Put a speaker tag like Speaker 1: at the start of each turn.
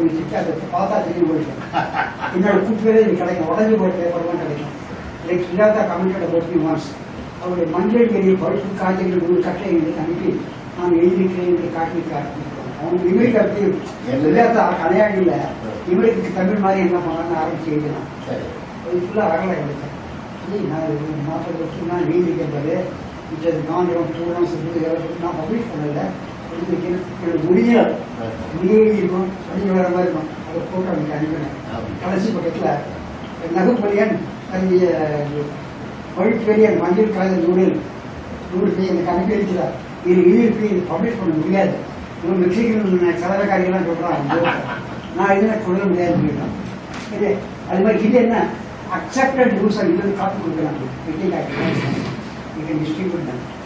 Speaker 1: போட்டு வச்சுட்டு அதை பார்த்தா தெரியும் போயிட்டு என்னோட கூப்பிட்டே இது கிடைக்கும் உடஞ்சி போய் பேப்பர் தான் கிடைக்கும் லைக் இல்லாத கமெண்டட் அபவுட் மீ ஒன்ஸ் அவருடைய மஞ்சள் பெரிய பழுப்பு காய்ச்சல் நூறு கட்டளை எங்களுக்கு அனுப்பி நான் எழுதியிருக்கிறேன் என்று காட்டியிருக்காரு அவங்க இவருக்கு அப்படி இல்லாத கலையாடியில் இவருக்கு தமிழ் மாதிரி என்ன பண்ணலாம்னு ஆரம்பிச்சு எழுதினான்
Speaker 2: சரி
Speaker 1: அது ஃபுல்லாக வரல எனக்கு சரி நான் ஒரு மாதம் வச்சு நான் எழுதியிருக்கிறது இது காந்திரம் தூரம் சொல்லி நான் பப்ளிஷ் பண்ணல எழுதியிருக்கேன் எனக்கு முடியல முடிய இருக்கும் படிக்க வர மாதிரி இருக்கும் அதை போட்டு அவனுக்கு அனுப்பினேன் கடைசி பக்கத்தில் நகுப்பொழியன் தன்னுடைய பழுப்பெரியன் மஞ்சள் கலந்த நூலில் நூறு பேர் எனக்கு அனுப்பி இருக்கிறார் இது எழுதியிருக்கு இது பப்ளிஷ் பண்ண முடியாது இவன் மெக்சிகன் கலவைக்காரிகள்லாம் சொல்கிறான் நான் எதுனா சொல்ல முடியாதுன்னு சொல்லிட்டான் இது அது மாதிரி இது என்ன அக்செப்டட் நியூஸ் இது காப்பி கொடுக்கலாம் வெட்டி காட்டி டிஸ்ட்ரிபியூட்